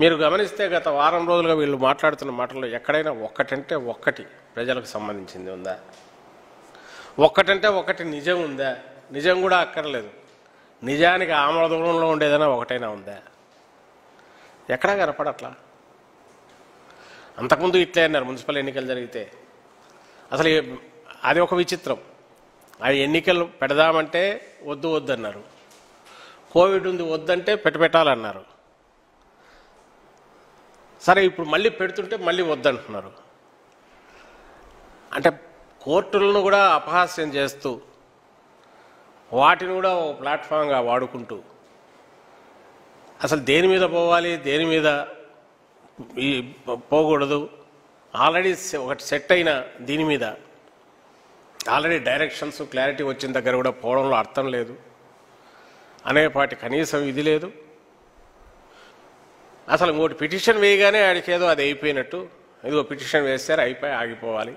మీరు గమనిస్తే గత వారం రోజులుగా వీళ్ళు మాట్లాడుతున్న మాటల్లో ఎక్కడైనా ఒక్కటంటే ఒక్కటి ప్రజలకు సంబంధించింది ఉందా ఒక్కటంటే ఒకటి నిజం ఉందా నిజం కూడా అక్కర్లేదు నిజానికి ఆమల దూరంలో ఉండేదైనా ఒకటైనా ఉందా ఎక్కడా కనపడట్లా అంతకుముందు ఇట్లే అన్నారు మున్సిపల్ ఎన్నికలు జరిగితే అసలు ఏ- అది ఒక విచిత్రం ఆ ఎన్నికలు పెడదామంటే వద్దు వద్దన్నారు కోవిడ్ ఉంది వద్దంటే పెట్టబెట్టాలన్నారు సరే ఇప్పుడు మళ్ళీ పెడుతుంటే మళ్ళీ వద్దంటున్నారు అంటే కోర్టులను కూడా అపహాస్యం చేస్తూ వాటిని కూడా ఒక ప్లాట్ఫామ్గా వాడుకుంటూ అసలు దేని మీద పోవాలి దేని మీద ఈ పోకూడదు ఆల్రెడీ సె- ఒకటి సెట్ అయిన దీని మీద ఆల్రెడీ డైరెక్షన్స్ క్లారిటీ వచ్చిన దగ్గర కూడా పోవడంలో అర్థం లేదు అనేపాటి కనీసం ఇది లేదు అసలు ఇంకోటి పిటిషన్ వేయగానే ఆడికేదో అది అయిపోయినట్టు ఇదిగో పిటిషన్ వేస్తారు అయిపోయి ఆగిపోవాలి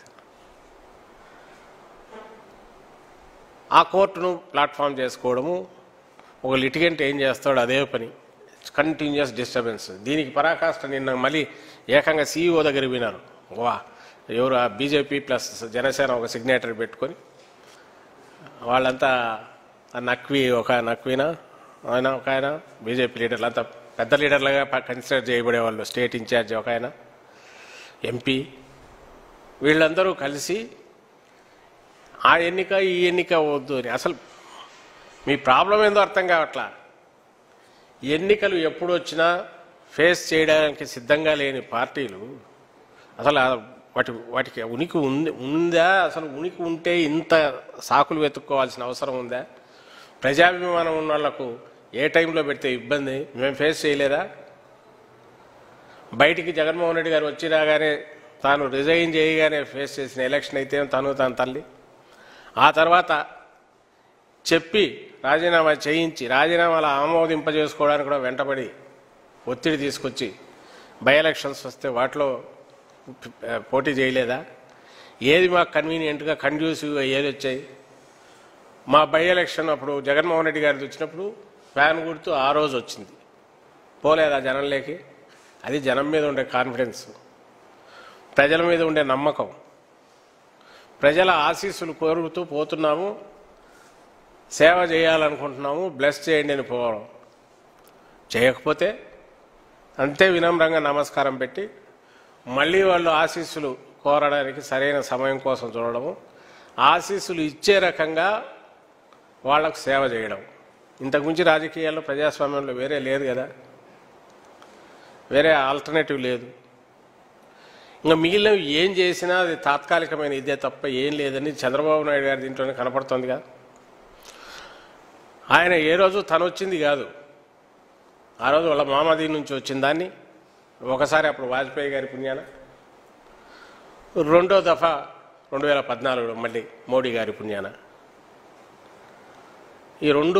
ఆ కోర్టును ప్లాట్ఫామ్ చేసుకోవడము ఒక లిటిగెంట్ ఏం చేస్తాడు అదే పని కంటిన్యూస్ డిస్టర్బెన్స్ దీనికి పరాకాష్ట నిన్న మళ్ళీ ఏకంగా సీఈఓ దగ్గర వినారు వా ఎవరు ఆ బీజేపీ ప్లస్ జనసేన ఒక సిగ్నేటరీ పెట్టుకొని వాళ్ళంతా ఆ నక్వి ఒక నక్వీనా ఆయన ఒక ఆయన బీజేపీ లీడర్లు అంతా పెద్ద లీడర్లుగా కన్సిడర్ చేయబడే వాళ్ళు స్టేట్ ఇన్ఛార్జ్ ఒక ఆయన ఎంపీ వీళ్ళందరూ కలిసి ఆ ఎన్నిక ఈ ఎన్నిక వద్దు అని అసలు మీ ప్రాబ్లం ఏందో అర్థం కావట్లా ఎన్నికలు ఎప్పుడు వచ్చినా ఫేస్ చేయడానికి సిద్ధంగా లేని పార్టీలు అసలు ఆ వాటి వాటికి ఉనికి ఉంది ఉందా అసలు ఉనికి ఉంటే ఇంత సాకులు వెతుక్కోవాల్సిన అవసరం ఉందా ప్రజాభిమానం ఉన్న వాళ్లకు ఏ టైంలో పెడితే ఇబ్బంది మేము ఫేస్ చేయలేదా బయటికి జగన్మోహన్ రెడ్డి గారు వచ్చి రాగానే తాను రిజైన్ చేయగానే ఫేస్ చేసిన ఎలక్షన్ అయితే తను తన తల్లి ఆ తర్వాత చెప్పి రాజీనామా చేయించి రాజీనామాలు ఆమోదింపజేసుకోవడానికి కూడా వెంటబడి ఒత్తిడి తీసుకొచ్చి బై ఎలక్షన్స్ వస్తే వాటిలో పోటీ చేయలేదా ఏది మాకు కన్వీనియంట్గా కండ్యూసివ్గా ఏది వచ్చాయి మా బై ఎలక్షన్ అప్పుడు జగన్మోహన్ రెడ్డి గారిది వచ్చినప్పుడు ఫ్యాన్ గుర్తు ఆ రోజు వచ్చింది పోలేదా జనంలోకి అది జనం మీద ఉండే కాన్ఫిడెన్స్ ప్రజల మీద ఉండే నమ్మకం ప్రజల ఆశీస్సులు కోరుతూ పోతున్నాము సేవ చేయాలనుకుంటున్నాము బ్లెస్ చేయండి అని పోవడం చేయకపోతే అంతే వినమ్రంగా నమస్కారం పెట్టి మళ్ళీ వాళ్ళు ఆశీస్సులు కోరడానికి సరైన సమయం కోసం చూడడము ఆశీస్సులు ఇచ్చే రకంగా వాళ్ళకు సేవ చేయడం ఇంతకుమించి రాజకీయాల్లో ప్రజాస్వామ్యంలో వేరే లేదు కదా వేరే ఆల్టర్నేటివ్ లేదు ఇంకా మిగిలినవి ఏం చేసినా అది తాత్కాలికమైన ఇదే తప్ప ఏం లేదని చంద్రబాబు నాయుడు గారి దీంట్లోనే కనపడుతోందిగా ఆయన ఏ రోజు తను వచ్చింది కాదు ఆ రోజు వాళ్ళ మామది నుంచి వచ్చిన దాన్ని ఒకసారి అప్పుడు వాజ్పేయి గారి పుణ్యాన రెండో దఫా రెండు వేల పద్నాలుగులో మళ్ళీ మోడీ గారి పుణ్యాన ఈ రెండు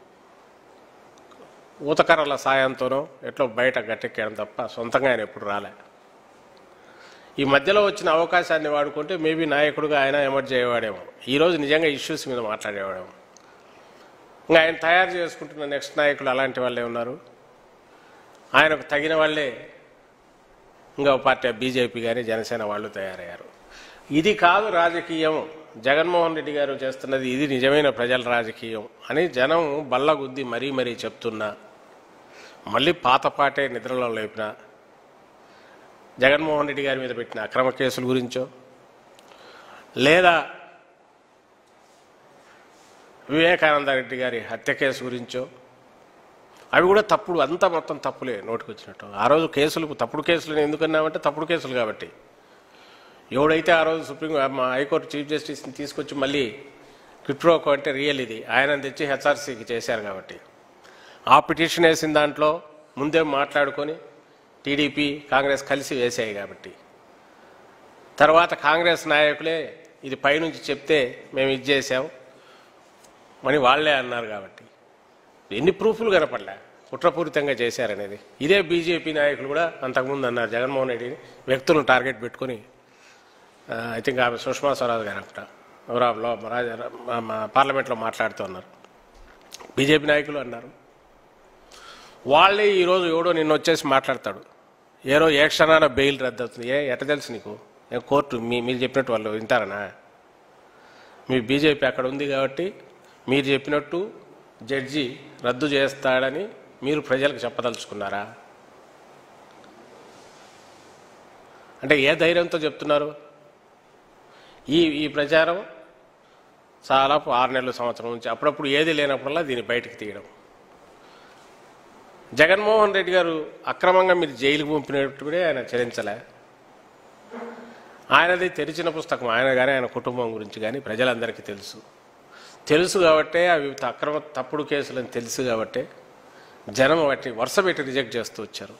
ఊతకర్రల సాయంతోనో ఎట్లో బయట గట్టెక్కాడు తప్ప సొంతంగా ఆయన ఎప్పుడు రాలే ఈ మధ్యలో వచ్చిన అవకాశాన్ని వాడుకుంటే మేబీ నాయకుడిగా ఆయన ఎమర్జ్ అయ్యేవాడేమో ఈరోజు నిజంగా ఇష్యూస్ మీద మాట్లాడేవాడేమో ఇంకా ఆయన తయారు చేసుకుంటున్న నెక్స్ట్ నాయకులు అలాంటి వాళ్ళే ఉన్నారు ఆయనకు తగిన వాళ్ళే ఇంకా పార్టీ బీజేపీ కానీ జనసేన వాళ్ళు తయారయ్యారు ఇది కాదు రాజకీయం జగన్మోహన్ రెడ్డి గారు చేస్తున్నది ఇది నిజమైన ప్రజల రాజకీయం అని జనం బల్లగుద్ది మరీ మరీ చెప్తున్నా మళ్ళీ పాతపాటే నిద్రలో లేపిన జగన్మోహన్ రెడ్డి గారి మీద పెట్టిన అక్రమ కేసుల గురించో లేదా వివేకానంద రెడ్డి గారి హత్య కేసు గురించో అవి కూడా తప్పుడు అంతా మొత్తం తప్పులే నోటికి వచ్చినట్టు ఆ రోజు కేసులు తప్పుడు కేసులు ఎందుకన్నామంటే తప్పుడు కేసులు కాబట్టి ఎవడైతే ఆ రోజు సుప్రీం మా హైకోర్టు చీఫ్ జస్టిస్ని తీసుకొచ్చి మళ్ళీ క్విట్రోకో అంటే రియల్ ఇది ఆయన తెచ్చి హెచ్ఆర్సీకి చేశారు కాబట్టి ఆ పిటిషన్ వేసిన దాంట్లో ముందే మాట్లాడుకొని టీడీపీ కాంగ్రెస్ కలిసి వేసాయి కాబట్టి తర్వాత కాంగ్రెస్ నాయకులే ఇది పైనుంచి చెప్తే మేము ఇది చేసాం అని వాళ్ళే అన్నారు కాబట్టి ఎన్ని ప్రూఫ్లు కనపడలే కుట్రపూరితంగా చేశారనేది ఇదే బీజేపీ నాయకులు కూడా అంతకుముందు అన్నారు జగన్మోహన్ రెడ్డిని వ్యక్తులను టార్గెట్ పెట్టుకొని ఐ థింక్ ఆమె సుష్మా స్వరాజ్ గారు అంట ఎవరాలో పార్లమెంట్లో మాట్లాడుతూ ఉన్నారు బీజేపీ నాయకులు అన్నారు వాళ్ళే ఈరోజు ఎవడో నిన్న వచ్చేసి మాట్లాడతాడు ఏరో ఏ క్షణాన బెయిల్ రద్దు అవుతుంది ఏ ఎట తెలుసు నీకు ఏ కోర్టు మీ మీరు చెప్పినట్టు వాళ్ళు వింటారనా మీ బీజేపీ అక్కడ ఉంది కాబట్టి మీరు చెప్పినట్టు జడ్జి రద్దు చేస్తాడని మీరు ప్రజలకు చెప్పదలుచుకున్నారా అంటే ఏ ధైర్యంతో చెప్తున్నారు ఈ ఈ ప్రచారం చాలా ఆరు నెలల సంవత్సరం నుంచి అప్పుడప్పుడు ఏది లేనప్పుడల్లా దీన్ని బయటకు తీయడం జగన్మోహన్ రెడ్డి గారు అక్రమంగా మీరు జైలుకు పంపినట్టుడే ఆయన చరించలే ఆయనది తెరిచిన పుస్తకం ఆయన కానీ ఆయన కుటుంబం గురించి కానీ ప్రజలందరికీ తెలుసు తెలుసు కాబట్టే అవి అక్రమ తప్పుడు కేసులని తెలుసు కాబట్టే జనం వాటిని వరుస పెట్టి రిజెక్ట్ చేస్తూ వచ్చారు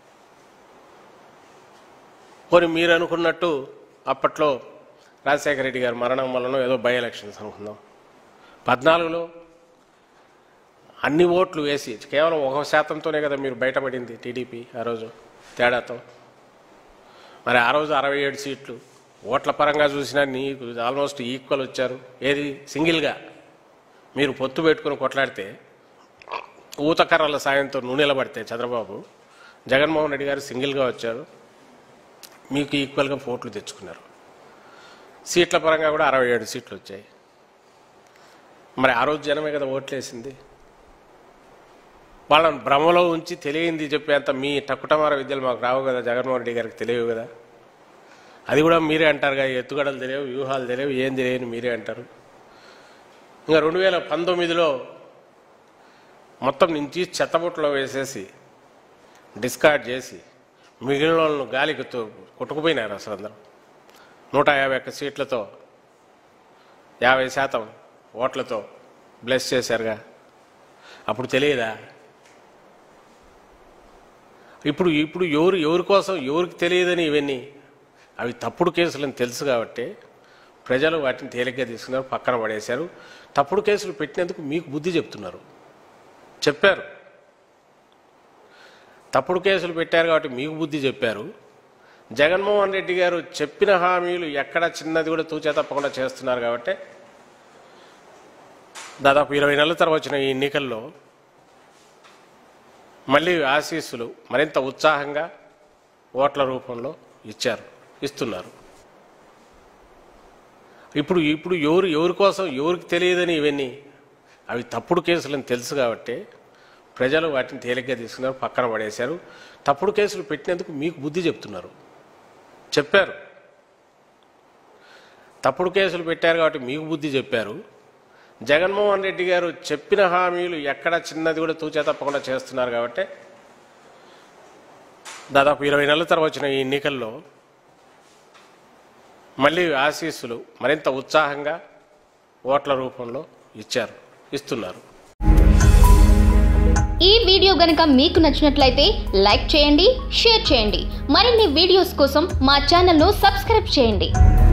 పోనీ మీరు అనుకున్నట్టు అప్పట్లో రాజశేఖర రెడ్డి గారి మరణం వలన ఏదో బై ఎలక్షన్స్ అనుకుందాం పద్నాలుగులో అన్ని ఓట్లు వేసి కేవలం ఒక శాతంతోనే కదా మీరు బయటపడింది టీడీపీ ఆ రోజు తేడాతో మరి ఆ రోజు అరవై ఏడు సీట్లు ఓట్ల పరంగా చూసినా నీకు ఆల్మోస్ట్ ఈక్వల్ వచ్చారు ఏది సింగిల్గా మీరు పొత్తు పెట్టుకుని కొట్లాడితే ఊతకర్రల సాయంతో నూనె నిలబడితే చంద్రబాబు జగన్మోహన్ రెడ్డి గారు సింగిల్గా వచ్చారు మీకు ఈక్వల్గా ఓట్లు తెచ్చుకున్నారు సీట్ల పరంగా కూడా అరవై ఏడు సీట్లు వచ్చాయి మరి ఆ రోజు జనమే కదా ఓట్లేసింది వాళ్ళని భ్రమలో ఉంచి తెలియంది చెప్పేంత మీ టక్కుటమార విద్యలు మాకు రావు కదా జగన్మోహన్ రెడ్డి గారికి తెలియవు కదా అది కూడా మీరే అంటారు కదా ఎత్తుగడలు తెలియవు వ్యూహాలు తెలియవు ఏం తెలియని మీరే అంటారు ఇంకా రెండు వేల పంతొమ్మిదిలో మొత్తం నుంచి చెత్తబుట్టలో వేసేసి డిస్కార్డ్ చేసి మిగిలిన వాళ్ళను గాలికి తో- కొట్టుకుపోయినారు అసలు అందరూ నూట యాభై ఒక్క సీట్లతో యాభై శాతం ఓట్లతో బ్లెస్ చేశారుగా అప్పుడు తెలియదా ఇప్పుడు ఇప్పుడు ఎవరు ఎవరి కోసం ఎవరికి తెలియదని ఇవన్నీ అవి తప్పుడు కేసులని తెలుసు కాబట్టి ప్రజలు వాటిని తేలిగ్గా తీసుకున్నారు పక్కన పడేశారు తప్పుడు కేసులు పెట్టినందుకు మీకు బుద్ధి చెప్తున్నారు చెప్పారు తప్పుడు కేసులు పెట్టారు కాబట్టి మీకు బుద్ధి చెప్పారు జగన్మోహన్ రెడ్డి గారు చెప్పిన హామీలు ఎక్కడ చిన్నది కూడా తూచే తప్పకుండా చేస్తున్నారు కాబట్టి దాదాపు ఇరవై నెలల తర్వాత వచ్చిన ఈ ఎన్నికల్లో మళ్ళీ ఆశీస్సులు మరింత ఉత్సాహంగా ఓట్ల రూపంలో ఇచ్చారు ఇస్తున్నారు ఇప్పుడు ఇప్పుడు ఎవరు ఎవరి కోసం ఎవరికి తెలియదని ఇవన్నీ అవి తప్పుడు కేసులని తెలుసు కాబట్టి ప్రజలు వాటిని తేలిగ్గా తీసుకున్నారు పక్కన పడేశారు తప్పుడు కేసులు పెట్టినందుకు మీకు బుద్ధి చెప్తున్నారు చెప్పారు తప్పుడు కేసులు పెట్టారు కాబట్టి మీకు బుద్ధి చెప్పారు జగన్మోహన్ రెడ్డి గారు చెప్పిన హామీలు ఎక్కడ చిన్నది కూడా తూచే తప్పకుండా చేస్తున్నారు కాబట్టి దాదాపు ఇరవై నెలల తర్వాత వచ్చిన ఈ ఎన్నికల్లో మళ్ళీ ఆశీస్సులు మరింత ఉత్సాహంగా ఓట్ల రూపంలో ఇచ్చారు ఇస్తున్నారు ఈ వీడియో గనుక మీకు నచ్చినట్లయితే లైక్ చేయండి షేర్ చేయండి మరిన్ని వీడియోస్ కోసం మా ఛానల్ను సబ్స్క్రైబ్ చేయండి